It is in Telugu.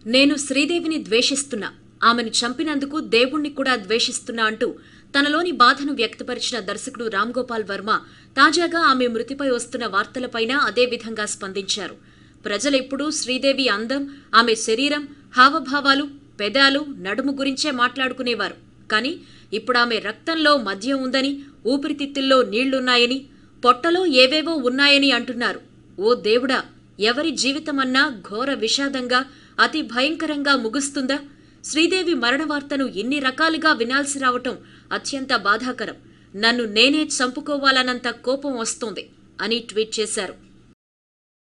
నేను శ్రీదేవిని ద్వేషిస్తున్నా ఆమెను చంపినందుకు దేవుణ్ణి కూడా ద్వేషిస్తున్నా అంటూ తనలోని బాధను వ్యక్తపరిచిన దర్శకుడు రామ్ గోపాల్ వర్మ తాజాగా ఆమె మృతిపై వస్తున్న వార్తలపైన అదే విధంగా స్పందించారు ప్రజలెప్పుడూ శ్రీదేవి అందం ఆమె శరీరం హావభావాలు పెదాలు నడుము గురించే మాట్లాడుకునేవారు కానీ ఇప్పుడు ఆమె రక్తంలో మద్యం ఉందని ఊపిరితిత్తుల్లో నీళ్లున్నాయని పొట్టలో ఏవేవో ఉన్నాయని అంటున్నారు ఓ దేవుడా ఎవరి జీవితమన్నా ఘోర విషాదంగా అతి భయంకరంగా ముగుస్తుందా శ్రీదేవి మరణ వార్తను ఇన్ని రకాలుగా వినాల్సి రావటం అత్యంత బాధాకరం నన్ను నేనే చంపుకోవాలన్నంత కోపం వస్తోంది అని ట్వీట్ చేశారు